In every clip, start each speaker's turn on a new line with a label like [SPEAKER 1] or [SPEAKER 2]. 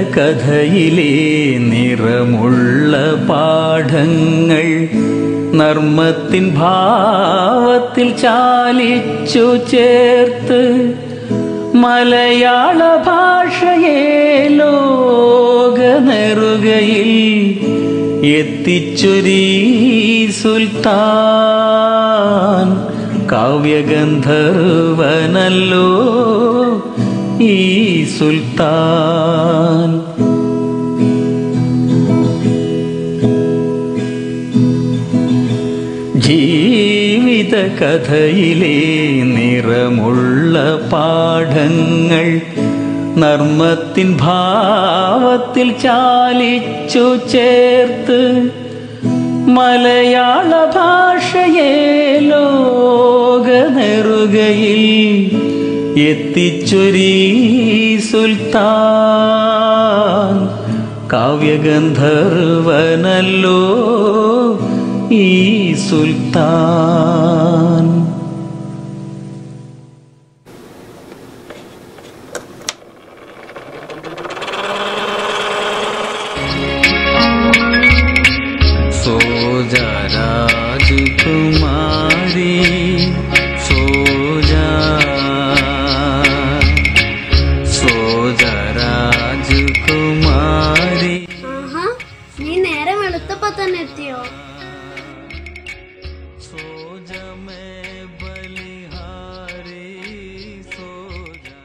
[SPEAKER 1] കഥയിലെ നിറമുള്ള പാഠങ്ങൾ നർമ്മത്തിൻ ഭാവത്തിൽ ചാലിച്ചു ചേർത്ത് മലയാള ഭാഷയെ ലോക നെറുകയിൽ എത്തിച്ചൊരീ സുൽത്താൻ കാവ്യഗന്ധർവനല്ലോ ഈ സുൽത്താൻ ജീവിത കഥയിലെ നിറമുള്ള പാഠങ്ങൾ നർമ്മത്തിൻ ഭാവത്തിൽ ചാലിച്ചു ചേർത്ത് മലയാള ഭാഷയെ ലോക നെറുകയിൽ എത്തിച്ചൊരീ സുൽത്താൻ കാവ്യഗന്ധർവനല്ലോ ഈ സുൽത്താൻ सोजा राजकुमारी सोजा सोजा राजकुमारी
[SPEAKER 2] ആഹാ നീ നേരെ വെളുത്തപ്പോ തന്നെ എത്തിയോ
[SPEAKER 1] सोजा मैं बलिहारी सोजा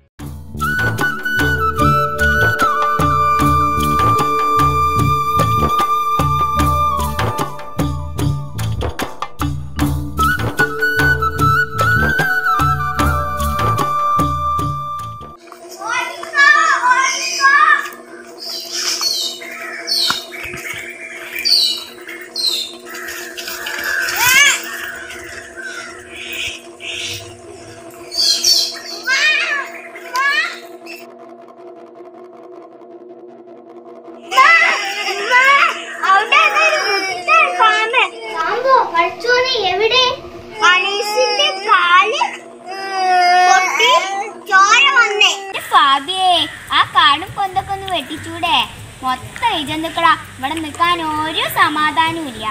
[SPEAKER 2] എവിടെ അനീസിന്റെ കാല് പൊട്ടി ചോര വന്നേ
[SPEAKER 3] ഫാബിയേ ആ കാടും പൊന്തൊക്കെ ഒന്ന് വെട്ടിച്ചൂടെ മൊത്തം ഇജന്തുക്കളാ ഇവിടെ നിൽക്കാൻ ഒരു സമാധാനവും ഇല്ല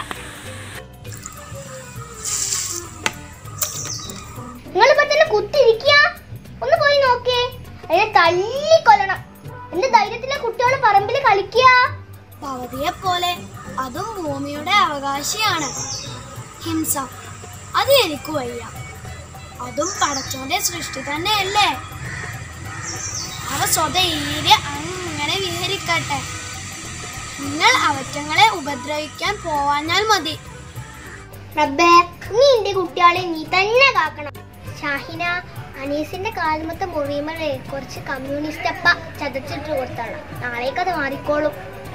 [SPEAKER 2] നിങ്ങൾ ഇപ്പൊ തന്നെ കുത്തിരിക്കുക ഒന്ന് പോയി നോക്കേ അതിനെ തല്ലിക്കൊല്ലണം എന്ത് ധൈര്യത്തിലെ കുട്ടികൾ പറമ്പിൽ കളിക്കുക
[SPEAKER 4] ഭവതിയെ പോലെ അതും ഭൂമിയുടെ അവകാശിയാണ് ഹിംസ അത് എനിക്ക് വയ്യ അതും പടച്ചോന്റെ സൃഷ്ടി തന്നെയല്ലേ അവ സ്വതീരെ അങ്ങനെ വിഹരിക്കട്ടെ നിങ്ങൾ അവറ്റങ്ങളെ ഉപദ്രവിക്കാൻ പോവാഞ്ഞാൽ മതി
[SPEAKER 2] റബ്ബേ നീ എന്റെ കുട്ടികളെ നീ തന്നെ കാക്കണം ഷാഹിന അനീസിന്റെ കാൽമത്തെ മുറിയുമലെ കുറച്ച് കമ്മ്യൂണിസ്റ്റ് അപ്പ ചതച്ചിട്ട് കൊടുത്താണ് നാളേക്ക് അത് മാറിക്കോളും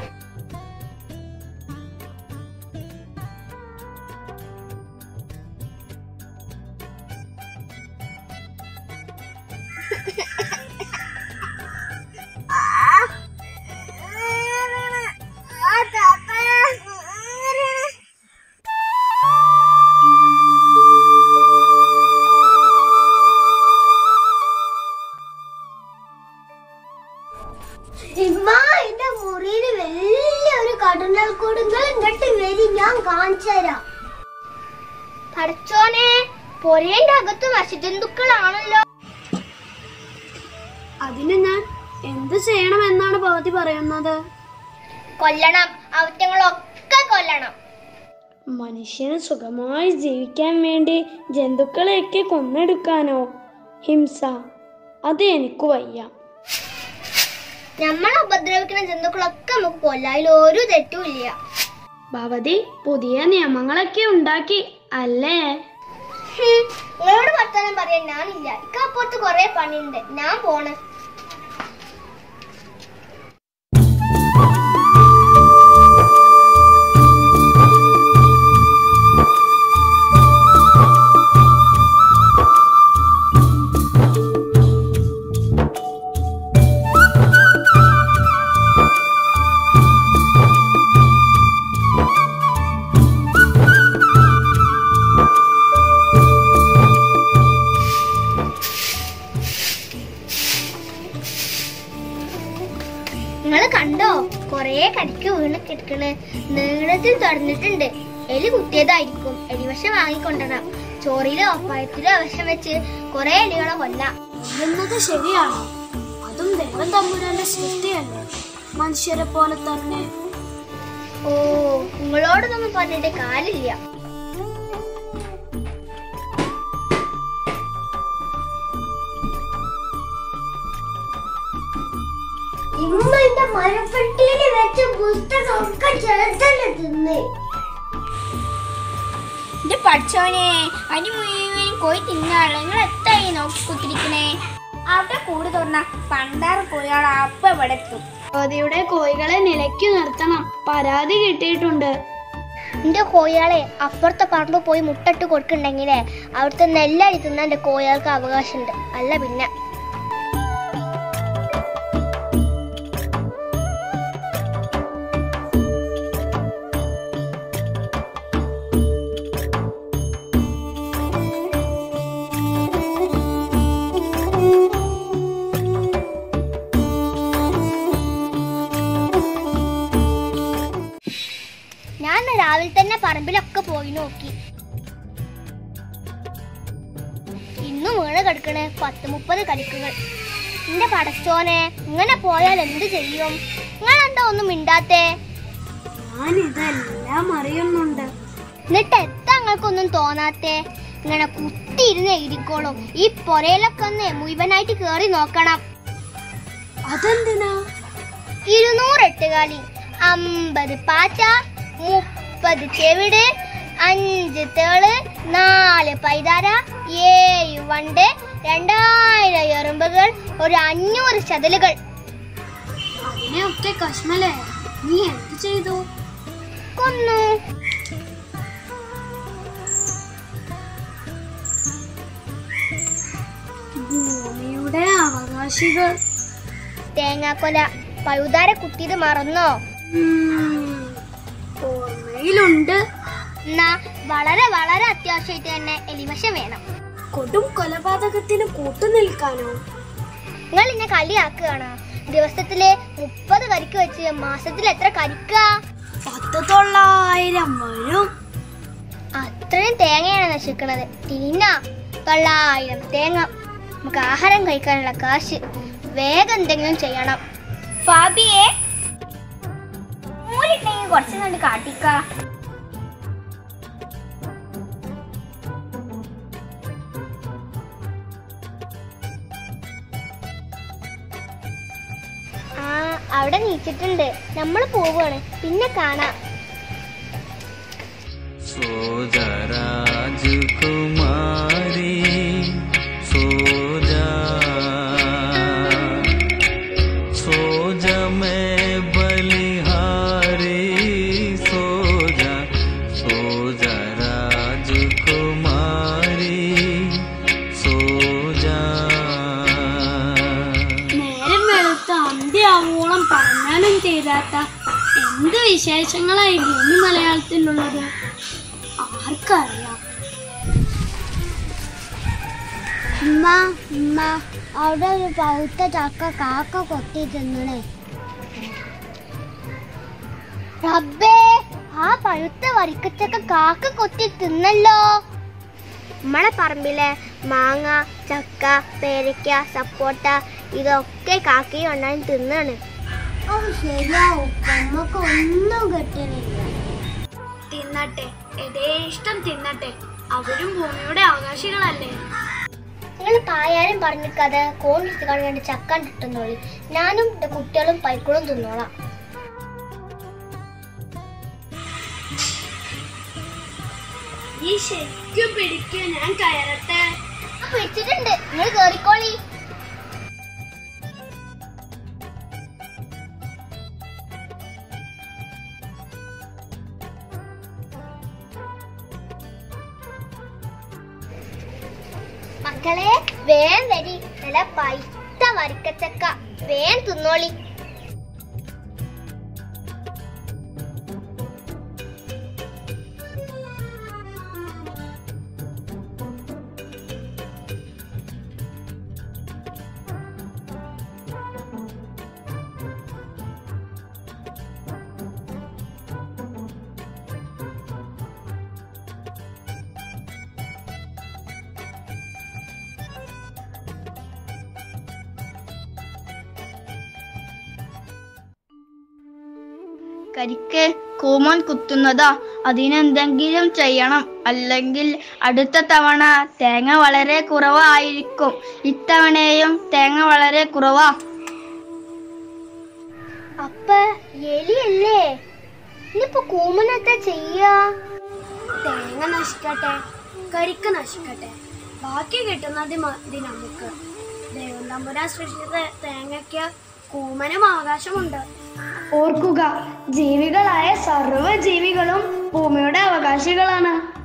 [SPEAKER 2] ഇമ്മ എന്റെ മുറിയിൽ വലിയൊരു കടന്നൽ കൂടുങ്ങൾ ഇങ്ങോട്ട് വരി ഞാൻ കാണിച്ചു തരാം പഠിച്ചോനെ പൊരേന്റെ അകത്ത് വശജന്തുക്കളാണല്ലോ
[SPEAKER 4] അതിന് ഞാൻ എന്ത് ചെയ്യണമെന്നാണ് ഭവതി പറയുന്നത്
[SPEAKER 2] കൊല്ലണം അവറ്റങ്ങളൊക്കെ കൊല്ലണം
[SPEAKER 4] മനുഷ്യന് സുഖമായി ജീവിക്കാൻ വേണ്ടി ജന്തുക്കളെയൊക്കെ കൊന്നെടുക്കാനോ ഹിംസ അത് എനിക്ക് വയ്യ
[SPEAKER 2] നമ്മളെ ഉപദ്രവിക്കുന്ന ജന്തുക്കളൊക്കെ നമുക്ക് കൊല്ലാം അതിൽ ഒരു തെറ്റും ഇല്ല
[SPEAKER 4] ഭവതി പുതിയ നിയമങ്ങളൊക്കെ ഉണ്ടാക്കി അല്ലേ
[SPEAKER 2] ഹും, നിങ്ങളോട് വർത്താനം പറയാൻ ഞാനില്ല ഇക്കപ്പുറത്ത് കൊറേ പണിയുണ്ട് ഞാൻ പോണ് കഴിക്കണ് നീളത്തിൽ തുറന്നിട്ടുണ്ട് എലി കുത്തിയതായിരിക്കും എലിവശം വാങ്ങിക്കൊണ്ടണം ചോറിലോ പഴത്തിലോ വിഷം വെച്ച് കുറെ എലികളെ കൊല്ലാം
[SPEAKER 4] എന്നത് ശരിയാണ് അതും ദൈവം തമ്പുരാന്റെ സൃഷ്ടിയല്ലേ മനുഷ്യരെ പോലെ തന്നെ
[SPEAKER 2] ഓ നിങ്ങളോടൊന്നും പറഞ്ഞിട്ട് കാര്യമില്ല ഇമ്മന്റെ മരപ്പെട്ടിയിൽ വെച്ച് പുസ്തകമൊക്കെ ചേർത്തല്ലേ തിന്ന്
[SPEAKER 3] ഇത് പഠിച്ചോനെ അരി മുഴുവൻ കോയി തിന്നാളെ നിങ്ങൾ എത്തായി നോക്കി കുത്തിരിക്കണേ അവിടെ കൂട് തുറന്ന പണ്ടാറ് കോഴികൾ അപ്പ ഇവിടെ എത്തും
[SPEAKER 4] ഭഗവതിയുടെ കോഴികളെ നിലയ്ക്ക് നിർത്തണം പരാതി കിട്ടിയിട്ടുണ്ട്
[SPEAKER 2] എന്റെ കോഴികളെ അപ്പുറത്തെ പറമ്പ് പോയി മുട്ടിട്ട് കൊടുക്കണ്ടെങ്കിലേ അവിടുത്തെ നെല്ലരി തിന്നാൻ എന്റെ കോഴികൾക്ക് അവകാശമുണ്ട് അല്ല പിന്നെ ഞാൻ ഇന്ന് രാവിലെ തന്നെ പറമ്പിലൊക്കെ പോയി നോക്കി ഇന്ന് വീണ് കിടക്കണ് പത്ത് മുപ്പത് കരിക്കുകൾ എന്റെ പടച്ചോനെ ഇങ്ങനെ പോയാൽ എന്ത് ചെയ്യും നിങ്ങൾ എന്താ ഒന്നും മിണ്ടാത്തേ
[SPEAKER 4] ഞാൻ ഇതെല്ലാം അറിയുന്നുണ്ട്
[SPEAKER 2] എന്നിട്ട് എത്താ നിങ്ങൾക്കൊന്നും തോന്നാത്തേ ഇങ്ങനെ കുത്തിയിരുന്ന് എഴുതിക്കോളും ഈ പൊരയിലൊക്കെ ഒന്ന് മുഴുവനായിട്ട് കേറി നോക്കണം
[SPEAKER 4] അതെന്തിനാ
[SPEAKER 2] ഇരുന്നൂറ് എട്ടുകാലി അമ്പത് പാച്ച മുപ്പത് ചെവിട് അഞ്ച് തേള് നാല് പൈതാര ഏഴ് വണ്ട് രണ്ടായിരം എറുമ്പുകൾ ഒരു അഞ്ഞൂറ് ചതലുകൾ
[SPEAKER 4] അതിനെയൊക്കെ കശ്മലേ നീ എന്ത് ചെയ്തു
[SPEAKER 2] കൊന്നു
[SPEAKER 4] ഭൂമിയുടെ അവകാശികൾ
[SPEAKER 2] തേങ്ങാക്കൊല പഴുതാര കുത്തിയത് മറന്നോ
[SPEAKER 4] ഉം, ഓർമ്മയിലുണ്ട്
[SPEAKER 2] എന്നാ വളരെ വളരെ അത്യാവശ്യമായിട്ട് തന്നെ എലിവശം വേണം
[SPEAKER 4] കൊടും കൊലപാതകത്തിന് കൂട്ടുനിൽക്കാനോ
[SPEAKER 2] നിങ്ങൾ ഇന്നെ കളിയാക്കുകയാണോ ദിവസത്തില് മുപ്പത് കരിക്ക് വെച്ച് മാസത്തിൽ എത്ര കരിക്കാ
[SPEAKER 4] പത്ത് തൊള്ളായിരം വരും
[SPEAKER 2] അത്രയും തേങ്ങയാണ് നശിക്കണത് തിന്ന തൊള്ളായിരം തേങ്ങ നമുക്ക് ആഹാരം കഴിക്കാനുള്ള കാശ് വേഗം എന്തെങ്കിലും ചെയ്യണം
[SPEAKER 3] ഫാബിയെ മൂലിട്ടെങ്കിൽ കുറച്ച് കണ്ട് കാട്ടിക്ക
[SPEAKER 2] ആ അവിടെ നീച്ചിട്ടുണ്ട് നമ്മൾ പോവാണ് പിന്നെ കാണാം
[SPEAKER 1] सो जा राजकुमारी सो जा सो जा मैं बलिहारी सो जा सो जा राजकुमारी सो जा
[SPEAKER 4] നേരം വെളുത്ത് അന്ത്യാവോളം പറഞ്ഞാലും ചെയ്താത്ത എന്ത് വിശേഷങ്ങളായി ഭൂമി മലയാളത്തിലുള്ളത് ആർക്കറിയാം
[SPEAKER 2] ഉമ്മ ഉമ്മ അവിടെ ഒരു പഴുത്ത ചക്ക കാക്ക കൊത്തി തിന്നണേ റബ്ബേ ആ പഴുത്ത വരിക്കച്ചക്ക കാക്ക കൊത്തി തിന്നല്ലോ നമ്മളെ പറമ്പിലെ മാങ്ങ ചക്ക പേരയ്ക്ക സപ്പോട്ട ഇതൊക്കെ കാക്കയും ഉണ്ടായി തിന്നാണ് ശരിയാവും നമുക്ക് ഒന്നും കിട്ടണില്ല
[SPEAKER 4] തിന്നട്ടെ യഥേഷ്ടം തിന്നട്ടെ അവരും ഭൂമിയുടെ അവകാശികളല്ലേ
[SPEAKER 2] നിങ്ങൾ പായാരും പറഞ്ഞിക്കാതെ കോണിട്ട് കാണാണ്ട് ചക്കാൻ കിട്ടുന്നോളി ഞാനും എന്റെ കുട്ടികളും പൈക്കളും തിന്നോളാം
[SPEAKER 4] ഈ ശരിക്കും പിടിക്കുക ഞാൻ കയറട്ടെ
[SPEAKER 2] ആ, പിടിച്ചിട്ടുണ്ട് നിങ്ങൾ കേറിക്കോളി മക്കളെ വേം വരി നല്ല പൈത്ത വരിക്കച്ചക്ക വേം തിന്നോളി
[SPEAKER 5] കരിക്ക് കൂമോൻ കുത്തുന്നതാ അതിനെന്തെങ്കിലും ചെയ്യണം അല്ലെങ്കിൽ അടുത്ത തവണ തേങ്ങ വളരെ കുറവായിരിക്കും ഇത്തവണയും തേങ്ങ വളരെ കുറവാ
[SPEAKER 2] അപ്പ എലിയല്ലേ ഇനിയിപ്പോ കൂമനെന്താ ചെയ്യാ
[SPEAKER 4] തേങ്ങ നശിക്കട്ടെ കരിക്ക് നശിക്കട്ടെ ബാക്കി കിട്ടുന്നത് മതി നമുക്ക് ദൈവം തമ്പുരാൻ സൃഷ്ടിച്ച തേങ്ങയ്ക്ക് കൂമനും അവകാശമുണ്ട്
[SPEAKER 5] ഓർക്കുക ജീവികളായ സർവ്വ ജീവികളും ഭൂമിയുടെ അവകാശികളാണ്